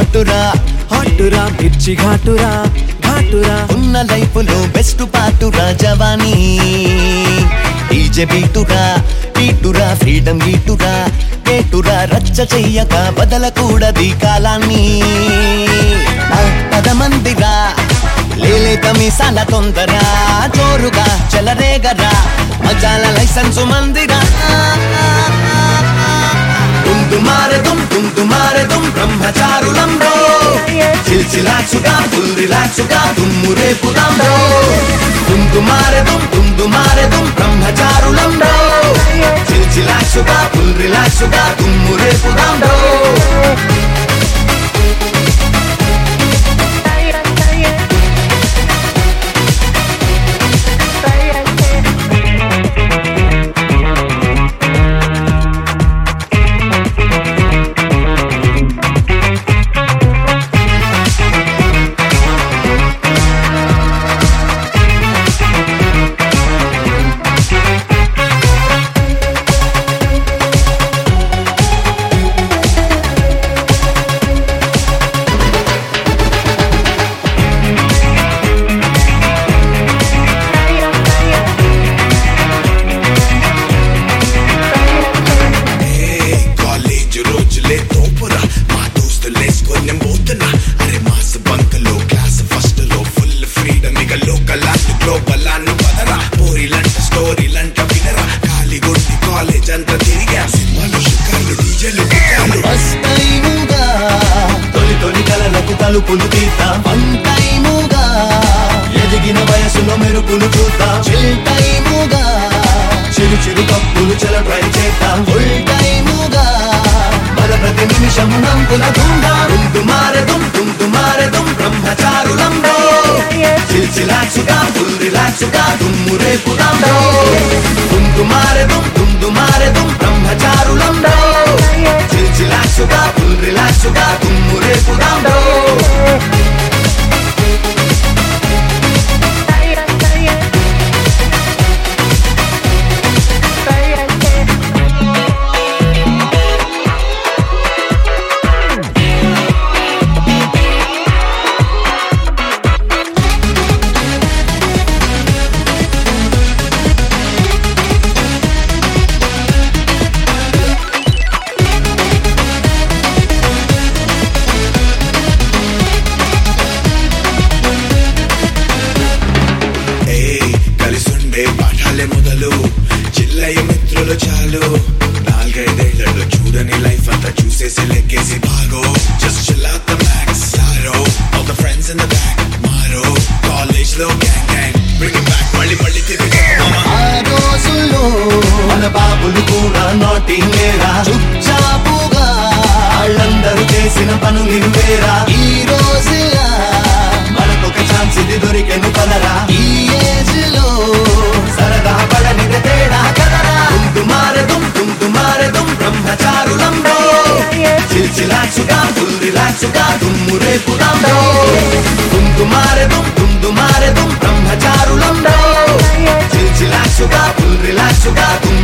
హాటురా హాటురా మిర్చి ఘాటురా ఘాటురా ఉన్న లైఫ్ లో బెస్ట్ పాటురా జవానీ డీజే బీటురా బీటురా ఫ్రీడమ్ గీటురా కేటురా రచ్చ చెయ్యక బదలకూడది కాలాన్ని నా పదమందిరా లేలేత మీసాల తొందర జోరుగా చెలరేగరా మజాల లైసెన్సు మందిరా తుందుమారెదుం తుందుమారెదుం బ్రహ్మచారులం రో చిల్చిలాచుగా ఫుల్ రిలాక్సుగా దుమ్ము రేపుదాం రో తుందుమారెదుం తుందుమారెదుం బ్రహ్మచారులం రో చిల్చిలాచుగా ఫుల్ రిలాక్సుగా దుమ్ము రేపుదాం రో కాలేజ్ రోజులే తోపురా మా దోస్తులేసుకొని పోతున్నా అరే మాస్ బంకులో క్లాస్ ఫస్ట్ లో ఫుల్ ఫ్రీడమ్ ఇక లోకల్ అన్ని గ్లోబల్ అన్ని పదరా పోరిలంట స్టోరీలంట వినరా ఖాళీగొండి కాలేజ్ అంతా తిరిగా సినిమాలు షికార్లు డీజేలు గిటార్లు ఫస్ట్ టైముగా తొలి తొలి కలలకు తలుపులు తీద్దాం వన్ టైముగా ఎదిగిన వయసులో మెరుపులు చూద్దాం చిల్ టైముగా చిరు చిరు కప్పులు చెల ట్రై చేద్దాం ఫుల్ టైముగా మన ప్రతి నిమిషం నంపుల తుందాం తుందు మారదుం తుందు మారదుం బ్రహ్మచారులం రో చిల్ చిలాక్సుగా ఫుల్ రిలాక్సుగా దుమ్ము రేపుదాం రో తుందు మారదుం తుందు మారదుం బ్రహ్మచారులం రో చిల్ చిలాక్సుగా ఫుల్ రిలాక్సుగా దుమ్ము రేపుదాం రో ఏయ్ కలిసుండే పాఠాలే మొదలు చిల్లయ్య మిత్రులు చాలు నాలుగైదేళ్లలో చూడని లైఫ్ అంతా చూసేసి లెక్కేసి బాగో just chill out the max సారో all the friends in the back మారో కాలేజ్ లో gang gang bring it back మళ్ళీ మళ్ళీ తిరిగి మామా ఆ రోజుల్లో మన బాబులు కూడా నాటి లేరా చుచ్చాపుగా వాళ్ళందరూ చేసిన పనులు వేరా ఈ రోజులా మనకొక ఛాన్స్ ఇది దొరికెను కదరా ఈ ఏజ్ లో సరదా పడనిది తేడా కదరా తుందు మారదుం తుందు మారదుం బ్రహ్మచారులం రో చిల్చిలాక్సుగా ఫుల్ రిలాక్సుగా దుమ్ము రేపుదాం రో తుందు మారదుం తుందు మారదుం బ్రహ్మచారులం రో చిల్చిలాక్సుగా ఫుల్ రిలాక్సుగా దుమ్ము